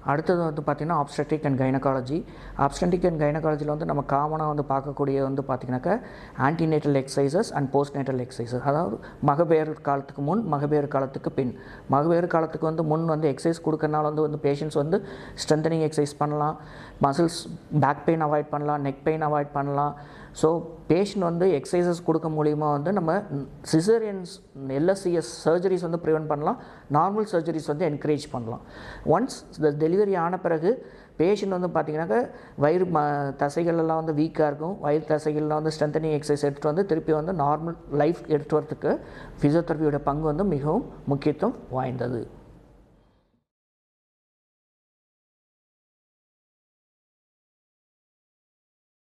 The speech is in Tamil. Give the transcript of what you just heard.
அடுத்தது வந்து பார்த்திங்கன்னா obstetric and gynaecology obstetric and கைனகாலஜியில் வந்து நம்ம காமனாக வந்து பார்க்கக்கூடிய வந்து பார்த்திங்கனாக்கா antenatal exercises and postnatal exercises அதாவது மகப்பேறு காலத்துக்கு முன் மகப்பேறு காலத்துக்கு பின் மகப்பேறு காலத்துக்கு வந்து முன் வந்து எக்ஸசைஸ் கொடுக்கறனால வந்து வந்து பேஷண்ட்ஸ் வந்து ஸ்ட்ரென்தனிங் எக்ஸசைஸ் பண்ணலாம் மசில்ஸ் பேக் பெயின் அவாய்ட் பண்ணலாம் நெக் பெயின் அவாய்ட் பண்ணலாம் ஸோ பேஷண்ட் வந்து எக்ஸசைசஸ் கொடுக்க மூலிமா வந்து நம்ம சிசரியன்ஸ் எல்எஸ்சிஎஸ் சர்ஜரிஸ் வந்து ப்ரிவென்ட் பண்ணலாம் நார்மல் சர்ஜரிஸ் வந்து என்கரேஜ் பண்ணலாம் ஒன்ஸ் இந்த டெலிவரி ஆன பிறகு பேஷண்ட் வந்து பார்த்திங்கனாக்கா வயிறு ம தசைகள் எல்லாம் வந்து வீக்காக இருக்கும் வயிறு தசைகள்லாம் வந்து ஸ்ட்ரென்தனிங் எக்ஸசைஸ் எடுத்துகிட்டு வந்து திருப்பி வந்து நார்மல் லைஃப் எடுத்துகிட்டு வரதுக்கு ஃபிசியோதெரப்பியோட பங்கு வந்து மிகவும் முக்கியத்துவம் வாய்ந்தது